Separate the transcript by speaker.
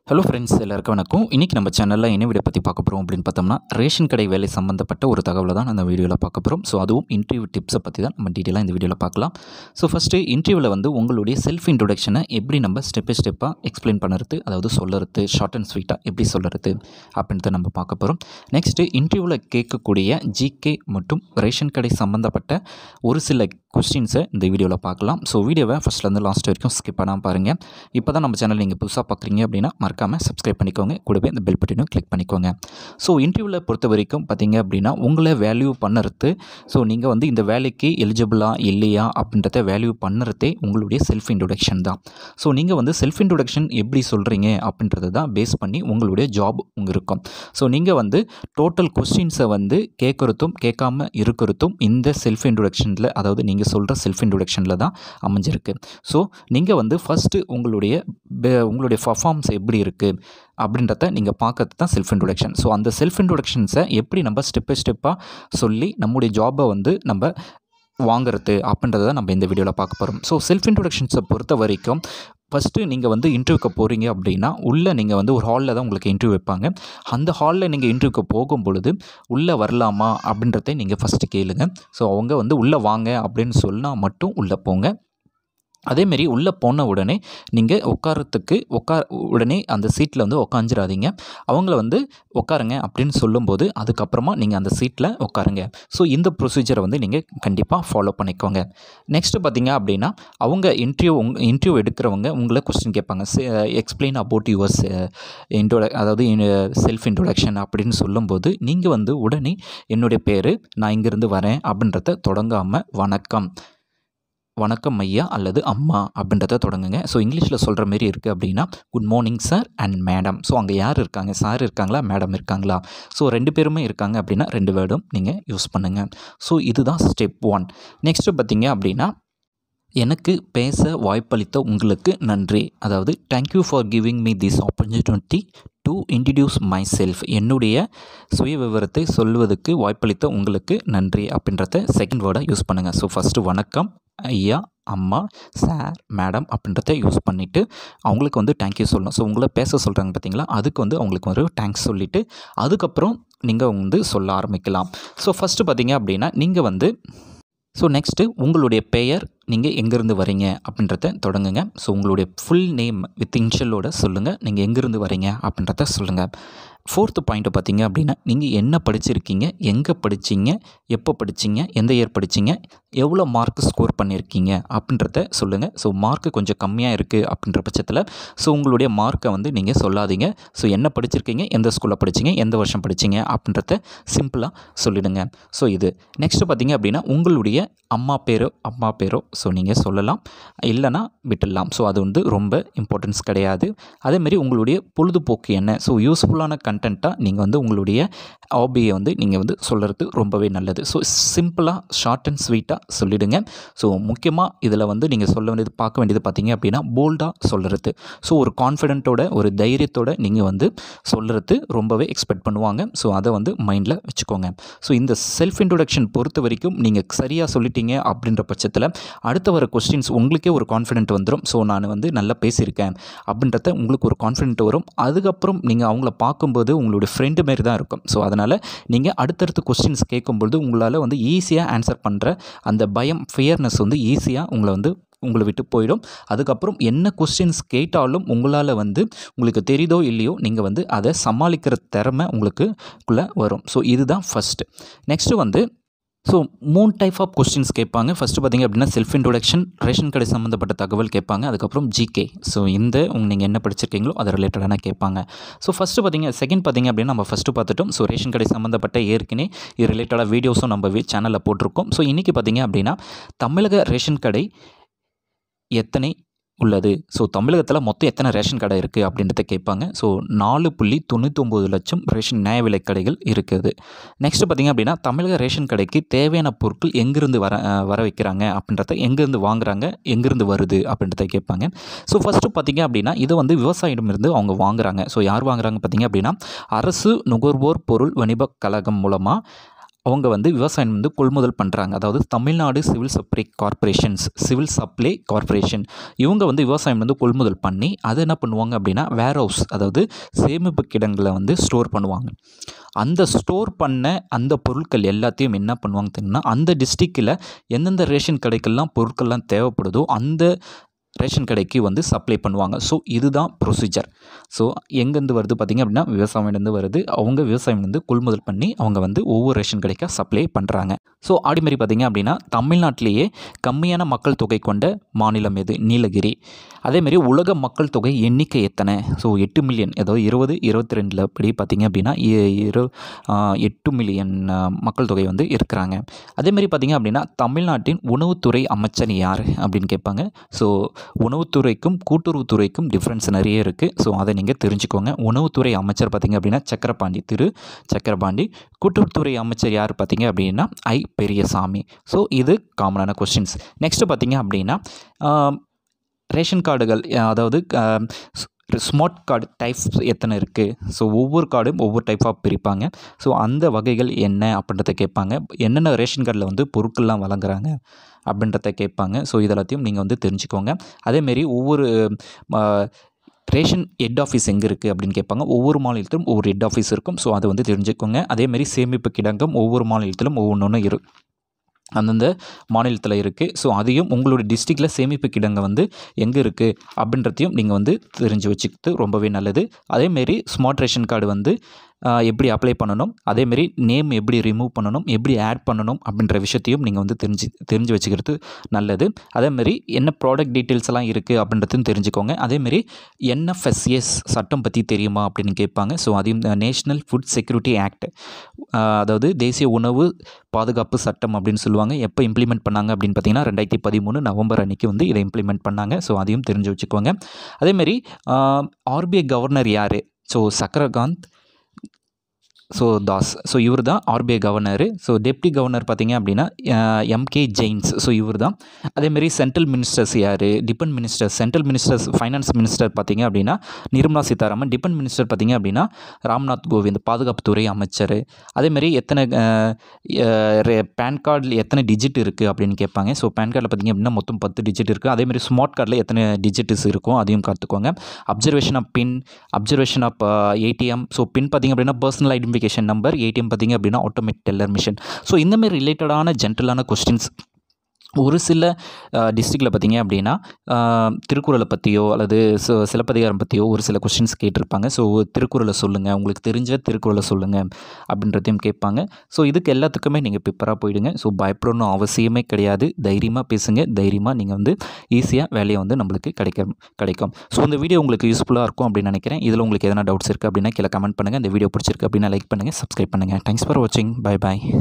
Speaker 1: hello friends எல்லாருக்கும் வணக்கம் இன்றைக்கி நம்ம சேனலில் என்ன வீடியோ பற்றி பார்க்க போகிறோம் அப்படின்னு பார்த்தோம்னா ரேஷன் கடை வேலை சம்மந்தப்பட்ட ஒரு தகவலை தான் அந்த வீடியோவில் பார்க்க போகிறோம் ஸோ அதுவும் இன்டர்வியூ டிப்ஸை பற்றி தான் நம்ம டீட்டெயிலாக இந்த வீடியோவில் பார்க்கலாம் ஸோ ஃபஸ்ட்டு இன்டர்வியூவில் வந்து உங்களுடைய செல்ஃப் இன்ட்ரொடக்ஷனை எப்படி நம்ம ஸ்டெப் பை ஸ்டெப்பாக எக்ஸ்பிளைன் பண்ணுறது அதாவது சொல்லுறது ஷார்ட் அண்ட் ஸ்வீட்டாக எப்படி சொல்லுறது அப்படின்றத நம்ம பார்க்க போகிறோம் நெக்ஸ்ட்டு இன்டர்வியூவில் கேட்கக்கூடிய ஜிகே மற்றும் ரேஷன் கடை சம்மந்தப்பட்ட ஒரு சில கொஸ்டின்ஸை இந்த வீடியோவில் பார்க்கலாம் ஸோ வீடியோவை ஃபஸ்ட்லேருந்து லாஸ்ட் வரைக்கும் ஸ்கிப் பண்ணாமல் பாருங்கள் இப்போ தான் நம்ம சேனல் நீங்கள் புதுசாக பார்க்குறீங்க அப்படின்னா மறக்காமல் சப்ஸ்கிரைப் பண்ணிக்கோங்க கூடவே இந்த பெல் பட்டனும் கிளிக் பண்ணிக்கோங்க ஸோ இன்டர்வியூவில் பொறுத்த வரைக்கும் பார்த்தீங்க அப்படின்னா உங்களை வேல்யூ பண்ணுறது ஸோ நீங்கள் வந்து இந்த வேலைக்கு எலிஜிபிளா இல்லையா அப்படின்றத வேல்யூ பண்ணுறதே உங்களுடைய செல்ஃப் இன்ட்ரொடக்ஷன் தான் ஸோ நீங்கள் வந்து செல்ஃப் இன்ட்ரொடக்ஷன் எப்படி சொல்கிறீங்க அப்படின்றத தான் பேஸ் பண்ணி உங்களுடைய ஜாப் உங்க இருக்கும் ஸோ நீங்கள் வந்து டோட்டல் கொஸ்டின்ஸை வந்து கேட்குறதும் கேட்காம இருக்கிறதும் இந்த செல்ஃப் இன்ட்ரொடக்ஷனில் அதாவது நீங்கள் சொல்கிற செல்ஃப் இன்ட்ரொடக்ஷனில் தான் அமைஞ்சிருக்கு ஸோ நீங்கள் வந்து ஃபஸ்ட்டு உங்களுடைய பே- உங்களுடைய பர்ஃபார்மன்ஸ் எப்படி இருக்குது அப்படின்றத நீங்கள் பார்க்கறது தான் செல்ஃப் இன்ட்ரொடக்ஷன் ஸோ அந்த செல்ஃப் இன்ட்ரொடக்ஷன்ஸை எப்படி நம்ம ஸ்டெப் பை ஸ்டெப்பாக சொல்லி நம்முடைய ஜாபை வந்து நம்ம வாங்குறது அப்படின்றத தான் நம்ம இந்த வீடியோவில் பார்க்க போகிறோம் ஸோ செல்ஃப் இன்ட்ரொடக்ஷன்ஸை பொறுத்த வரைக்கும் ஃபஸ்ட்டு நீங்கள் வந்து இன்டர்வியூக்கு போகிறீங்க அப்படின்னா உள்ளே நீங்கள் வந்து ஒரு ஹாலில் தான் உங்களுக்கு இன்டர்வியூ வைப்பாங்க அந்த ஹாலில் நீங்கள் இன்டர்வியூக்கு போகும் பொழுது உள்ளே வரலாமா அப்படின்றத நீங்கள் ஃபஸ்ட்டு கேளுங்க ஸோ அவங்க வந்து உள்ளே வாங்க அப்படின்னு சொன்னால் மட்டும் உள்ளே போங்க அதேமாரி உள்ளே போன உடனே நீங்கள் உட்காரத்துக்கு உட்கார உடனே அந்த சீட்டில் வந்து உட்காந்துடாதீங்க அவங்கள வந்து உட்காருங்க அப்படின்னு சொல்லும்போது அதுக்கப்புறமா நீங்கள் அந்த சீட்டில் உட்காருங்க ஸோ இந்த ப்ரொசீஜரை வந்து நீங்கள் கண்டிப்பாக ஃபாலோ பண்ணிக்கோங்க நெக்ஸ்ட்டு பார்த்தீங்க அப்படின்னா அவங்க இன்டர்வியூ உங் இன்டர்வியூ எடுக்கிறவங்க உங்களை கொஸ்டின் கேட்பாங்க எக்ஸ்பிளைன் அபவுட் யுவர்ஸ் இன்ட்ரோட அதாவது செல்ஃப் இன்ட்ரொடக்ஷன் அப்படின்னு சொல்லும்போது நீங்கள் வந்து உடனே என்னுடைய பேர் நான் இங்கேருந்து வரேன் அப்படின்றத தொடங்காமல் வணக்கம் வணக்கம் ஐயா அல்லது அம்மா அப்படின்றத தொடங்குங்க ஸோ இங்கிலீஷில் சொல்கிற மாரி இருக்குது அப்படின்னா good morning sir and madam so அங்கே யார் இருக்காங்க சார் இருக்காங்களா மேடம் இருக்காங்களா ஸோ ரெண்டு பேருமே இருக்காங்க அப்படின்னா ரெண்டு வேர்டும் நீங்கள் யூஸ் பண்ணுங்கள் ஸோ இதுதான் ஸ்டெப் ஒன் நெக்ஸ்ட்டு பார்த்தீங்க அப்படின்னா எனக்கு பேச வாய்ப்பளித்த உங்களுக்கு நன்றி அதாவது thank you for giving me this opportunity to introduce myself என்னுடைய சுய விவரத்தை சொல்வதற்கு வாய்ப்பளித்த உங்களுக்கு நன்றி அப்படின்றத செகண்ட் வேர்டை யூஸ் பண்ணுங்கள் ஸோ ஃபஸ்ட்டு வணக்கம் ஐயா அம்மா சார் மேடம் அப்படின்றத யூஸ் பண்ணிவிட்டு அவங்களுக்கு வந்து தேங்க்யூ சொல்லணும் ஸோ உங்களை பேச சொல்கிறாங்க பார்த்தீங்களா அதுக்கு வந்து அவங்களுக்கு ஒரு தேங்க்ஸ் சொல்லிவிட்டு அதுக்கப்புறம் நீங்கள் வந்து சொல்ல ஆரம்பிக்கலாம் ஸோ ஃபஸ்ட்டு பார்த்தீங்க அப்படின்னா நீங்கள் வந்து ஸோ நெக்ஸ்ட்டு உங்களுடைய பெயர் நீங்கள் எங்கேருந்து வரீங்க அப்படின்றத தொடங்குங்க ஸோ உங்களுடைய ஃபுல் நேம் வித் இன்ஷியலோட சொல்லுங்கள் நீங்கள் எங்கேருந்து வரீங்க அப்படின்றத சொல்லுங்கள் ஃபோர்த்து பாயிண்ட்டு பார்த்தீங்க அப்படின்னா நீங்கள் என்ன படிச்சிருக்கீங்க எங்கே படிச்சீங்க எப்போ படிச்சீங்க எந்த இயர் படிச்சீங்க எவ்வளோ மார்க் ஸ்கோர் பண்ணியிருக்கீங்க அப்படின்றத சொல்லுங்கள் ஸோ மார்க்கு கொஞ்சம் கம்மியாக இருக்குது அப்படின்ற பட்சத்தில் ஸோ உங்களுடைய மார்க்கை வந்து நீங்கள் சொல்லாதீங்க ஸோ என்ன படிச்சிருக்கீங்க எந்த ஸ்கூலில் படிச்சீங்க எந்த வருஷம் படிச்சீங்க அப்படின்றத சிம்பிளாக சொல்லிடுங்க ஸோ இது நெக்ஸ்ட்டு பார்த்தீங்க அப்படின்னா உங்களுடைய அம்மா பேரோ அப்பா பேரோ ஸோ நீங்கள் சொல்லலாம் இல்லைனா விட்டுடலாம் ஸோ அது வந்து ரொம்ப இம்பார்ட்டன்ஸ் கிடையாது அதேமாரி உங்களுடைய பொழுதுபோக்கு என்ன ஸோ யூஸ்ஃபுல்லான கண்டென்ட்டாக நீங்கள் வந்து உங்களுடைய ஹாபியை வந்து நீங்கள் வந்து சொல்கிறது ரொம்பவே நல்லது ஸோ சிம்பிளாக ஷார்ட் அண்ட் ஸ்வீட்டாக சொல்லிடுங்க ஸோ முக்கியமாக இதில் வந்து நீங்கள் சொல்ல வேண்டியது பார்க்க வேண்டியது பார்த்தீங்க அப்படின்னா போல்டாக சொல்கிறது ஸோ ஒரு கான்ஃபிடென்ட்டோட ஒரு தைரியத்தோட நீங்கள் வந்து சொல்கிறது ரொம்பவே எக்ஸ்பெக்ட் பண்ணுவாங்க ஸோ அதை வந்து மைண்டில் வச்சுக்கோங்க ஸோ இந்த செல்ஃப் இன்ட்ரொடக்ஷன் பொறுத்த வரைக்கும் நீங்கள் சரியாக சொல்லிட்டீங்க அப்படின்ற பட்சத்தில் அடுத்த வர கொஸ்டின்ஸ் உங்களுக்கே ஒரு கான்ஃபிடென்ட் வந்துடும் ஸோ நான் வந்து நல்லா பேசியிருக்கேன் அப்படின்றத உங்களுக்கு ஒரு கான்ஃபிடென்ட் வரும் அதுக்கப்புறம் நீங்கள் அவங்கள பார்க்கும்போது உங்களுடைய ஃப்ரெண்டு மாரி தான் இருக்கும் ஸோ அதனால் நீங்கள் அடுத்தடுத்து கொஸ்டின்ஸ் கேட்கும்பொழுது உங்களால் வந்து ஈஸியாக ஆன்சர் பண்ணுற அந்த பயம் ஃபியர்னஸ் வந்து ஈஸியாக உங்களை வந்து உங்களை விட்டு போயிடும் அதுக்கப்புறம் என்ன கொஸ்டின்ஸ் கேட்டாலும் உங்களால் வந்து உங்களுக்கு தெரியுதோ இல்லையோ நீங்கள் வந்து அதை சமாளிக்கிற திறமை உங்களுக்குள்ளே வரும் ஸோ இதுதான் ஃபஸ்ட்டு நெக்ஸ்ட்டு வந்து ஸோ மூணு டைப் ஆஃப் கொஸ்டின்ஸ் கேட்பாங்க ஃபஸ்ட்டு பார்த்தீங்க அப்படின்னா செல்ஃப் இன்ட்ரொடக்ஷன் ரேஷன் கடை சம்மந்தப்பட்ட தகவல் கேட்பாங்க அதுக்கப்புறம் ஜிகே ஸோ இந்த உங்க நீங்கள் என்ன படிச்சிருக்கீங்களோ அது ரிலேட்டடான கேட்பாங்க ஸோ ஃபஸ்ட்டு பார்த்தீங்க செகண்ட் பார்த்தீங்க அப்படின்னா நம்ம ஃபஸ்ட்டு பார்த்துட்டோம் ஸோ ரேஷன் கடை சம்மந்தப்பட்ட ஏற்கனவே இது ரிலேட்டடாக வீடியோஸும் நம்ம சேனலில் போட்டிருக்கோம் ஸோ இன்றைக்கி பார்த்தீங்க அப்படின்னா தமிழக ரேஷன் கடை எத்தனை உள்ளது ஸோ தமிழகத்தில் மொத்தம் எத்தனை ரேஷன் கடை இருக்குது அப்படின்றத கேட்பாங்க ஸோ நாலு புள்ளி தொண்ணூத்தொம்பது லட்சம் ரேஷன் நியாய விலைக் கடைகள் இருக்குது நெக்ஸ்ட்டு பார்த்திங்க அப்படின்னா தமிழக ரேஷன் கடைக்கு தேவையான பொருட்கள் எங்கேருந்து வர அஹ், வர வைக்கிறாங்க அப்படின்றத எங்கேருந்து வாங்குறாங்க எங்கேருந்து வருது அப்படின்றத கேட்பாங்க ஸோ ஃபஸ்ட்டு பார்த்திங்க அப்படின்னா இது வந்து விவசாயிடமிருந்து அவங்க வாங்குறாங்க ஸோ யார் வாங்குறாங்க பார்த்திங்க அப்படின்னா அரசு நுகர்வோர் பொருள் வணிபக் கழகம் மூலமாக அவங்க வந்து விவசாயம் வந்து கொள்முதல் பண்ணுறாங்க அதாவது Tamil Nadu civil supply corporations civil supply corporation இவங்க வந்து விவசாயம் வந்து கொள்முதல் பண்ணி அதை என்ன பண்ணுவாங்க அப்படின்னா வேர் ஹவுஸ் அதாவது சேமிப்பு கிடங்களை வந்து ஸ்டோர் பண்ணுவாங்க அந்த ஸ்டோர் பண்ண அந்த பொருட்கள் எல்லாத்தையும் என்ன பண்ணுவாங்க தெரியுமா அந்த டிஸ்ட்ரிக்டில் எந்தெந்த ரேஷன் கடைக்கெல்லாம் பொருட்கள்லாம் தேவைப்படுதோ அந்த ரேஷன் கடைக்கு வந்து சப்ளை பண்ணுவாங்க ஸோ இதுதான் ப்ரொசீஜர் ஸோ எங்கேருந்து வருது பார்த்திங்க அப்படின்னா விவசாயிலேருந்து வருது அவங்க விவசாயம் வந்து கொள்முதல் பண்ணி அவங்க வந்து ஒவ்வொரு ரேஷன் கடைக்காக சப்ளை பண்ணுறாங்க ஸோ ஆடிமாரி பார்த்திங்க அப்படின்னா தமிழ்நாட்டிலேயே கம்மியான மக்கள் தொகை கொண்ட மாநிலம் எது நீலகிரி அதேமாரி உலக மக்கள் தொகை எண்ணிக்கை எத்தனை ஸோ எட்டு மில்லியன் அதாவது இருபது இருபத்தி ரெண்டில் படி பார்த்திங்க அப்படின்னா இ- இரு ஆ, எட்டு மில்லியன் ஆ, மக்கள் தொகை வந்து இருக்கிறாங்க அதேமாரி பார்த்திங்க அப்படின்னா தமிழ்நாட்டின் உணவுத்துறை அமைச்சர் யார் அப்படின்னு கேட்பாங்க ஸோ உணவுத்துறைக்கும் கூட்டுறவுத்துறைக்கும் டிஃப்ரென்ஸ் நிறைய இருக்குது ஸோ அதை நீங்கள் தெரிஞ்சுக்கோங்க உணவுத்துறை அமைச்சர் பார்த்திங்க அப்படின்னா சக்கரபாண்டி திரு சக்கரபாண்டி கூட்டுறவுத்துறை அமைச்சர் யார் பார்த்திங்க அப்படின்னா ஐ பெரியசாமி ஸோ இது காமனான கொஸ்டின்ஸ் நெக்ஸ்ட்டு பார்த்திங்க அப்படின்னா ஆம், ரேஷன் கார்டுகள் அஹ், அதாவது ஸ்மார்ட் கார்டு டைப்ஸ் எத்தனை இருக்குது ஸோ ஒவ்வொரு கார்டும் ஒவ்வொரு டைப்பாக பிரிப்பாங்க ஸோ அந்த வகைகள் என்ன அப்படின்றத கேட்பாங்க என்னென்ன ரேஷன் கார்டில் வந்து பொருட்கள்லாம் வழங்குறாங்க அப்படின்றத கேட்பாங்க ஸோ இதெல்லாத்தையும் நீங்கள் வந்து தெரிஞ்சுக்கோங்க அதேமாரி ஒவ்வொரு ம, ரேஷன் ஹெட் ஆஃபீஸ் எங்கே இருக்குது அப்படின்னு கேட்பாங்க ஒவ்வொரு மாநிலத்திலும் ஒவ்வொரு ஹெட் ஆஃபீஸ் இருக்கும் ஸோ அதை வந்து தெரிஞ்சுக்கோங்க அதேமாரி சேமிப்பு கிடங்கும் ஒவ்வொரு மாநிலத்திலும் ஒவ்வொன்று இரு அந்தந்த மாநிலத்தில் இருக்குது ஸோ அதையும் உங்களுடைய டிஸ்ட்ரிக்டில் சேமிப்பு கிடங்க வந்து எங்கே இருக்குது அப்படின்றதையும் நீங்கள் வந்து தெரிஞ்சு வச்சுக்கிறது ரொம்பவே நல்லது அதேமாரி ஸ்மார்ட் ரேஷன் கார்டு வந்து ஆஹ், எப்படி அப்ளை பண்ணணும் அதேமாரி நேம் எப்படி ரிமூவ் பண்ணணும் எப்படி ஆட் பண்ணணும் அப்படின்ற விஷயத்தையும் நீங்கள் வந்து தெரிஞ்சு தெரிஞ்சு வச்சுக்கிறது நல்லது அதேமாரி என்ன ப்ராடக்ட் டீட்டெயில்ஸ் எல்லாம் இருக்குது அப்படின்றதையும் தெரிஞ்சுக்கோங்க அதேமாரி என்எஃப்எஸ்எஸ் சட்டம் பற்றி தெரியுமா அப்படின்னு கேட்பாங்க ஸோ அதையும் நேஷ்னல் ஃபுட் செக்யூரிட்டி ஆக்ட் அதாவது தேசிய உணவு பாதுகாப்பு சட்டம் அப்படின்னு சொல்லுவாங்க எப்போ இம்ப்ளிமெண்ட் பண்ணாங்க அப்படின்னு பார்த்தீங்கன்னா ரெண்டாயிரத்தி பதிமூணு நவம்பர் அன்னைக்கு வந்து இதை இம்ப்ளிமெண்ட் பண்ணாங்க ஸோ அதையும் தெரிஞ்சு வச்சுக்கோங்க அதேமாரி ஆர்பிஐ கவர்னர் யார் so Shaktikanta so Das so இவர் தான் RBI governor so deputy governor பார்த்தீங்க அப்படின்னா எம்கே ஜெயின்ஸ் ஸோ இவர் தான் அதேமாரி சென்ட்ரல் மினிஸ்டர்ஸ் யார் defence ministers central ministers finance minister பார்த்தீங்க அப்படின்னா நிர்மலா சீதாராமன் டிபெண்ட் மினிஸ்டர் பார்த்தீங்க அப்படின்னா ராம்நாத் கோவிந்த் பாதுகாப்புத்துறை அமைச்சர் அதேமாரி எத்தனை பேன் கார்டில் எத்தனை டிஜிட் இருக்குது அப்படின்னு கேட்பாங்க ஸோ பேன் கார்டில் பார்த்தீங்க அப்படின்னா மொத்தம் பத்து டிஜிட் இருக்குது அதேமாரி ஸ்மார்ட் கார்டில் எத்தனை டிஜிட்ஸ் இருக்கும் அதையும் கற்றுக்கோங்க observation of PIN observation of ATM so PIN பார்த்தீங்க அப்படின்னா பர்சனல் ஐடென்டிஃபிகேஷன் நம்பர் ஏடிஎம் பார்த்தீங்க அப்படின்னா ஆட்டோமேட் டெல்லர் மிஷின் ஸோ இந்தமாரி ரிலேட்டடான ஜென்ரலான கொஸ்டின்ஸ் ஒரு சில டிஸ்ட்ரிக்டில் பார்த்தீங்க அப்படின்னா அஹ், திருக்குறளை பற்றியோ அல்லது சு சிலப்பதிகாரம் பற்றியோ ஒரு சில கொஸ்டின்ஸ் கேட்டிருப்பாங்க ஸோ திருக்குறளை சொல்லுங்கள் உங்களுக்கு தெரிஞ்ச திருக்குறளை சொல்லுங்கள் அப்படின்றதையும் கேட்பாங்க ஸோ இதுக்கு எல்லாத்துக்குமே நீங்கள் ப்ரிப்பராக போயிடுங்க ஸோ பயப்படணும் அவசியமே கிடையாது தைரியமாக பேசுங்க தைரியமாக நீங்கள் வந்து ஈஸியாக வேலையை வந்து நம்மளுக்கு கிடைக்கும் கிடைக்கும் ஸோ இந்த வீடியோ உங்களுக்கு யூஸ்ஃபுல்லாக இருக்கும் அப்படின்னு நினைக்கிறேன் இதில் உங்களுக்கு எதனா டவுட்ஸ் இருக்குது அப்படின்னா கீழே கமெண்ட் பண்ணுங்கள் இந்த வீடியோ பிடிச்சிருக்கு அப்படின்னா லைக் பண்ணுங்கள் சப்ஸ்கிரைப் பண்ணுங்கள் தேங்க்ஸ் ஃபார் வாட்சிங் பை பாய்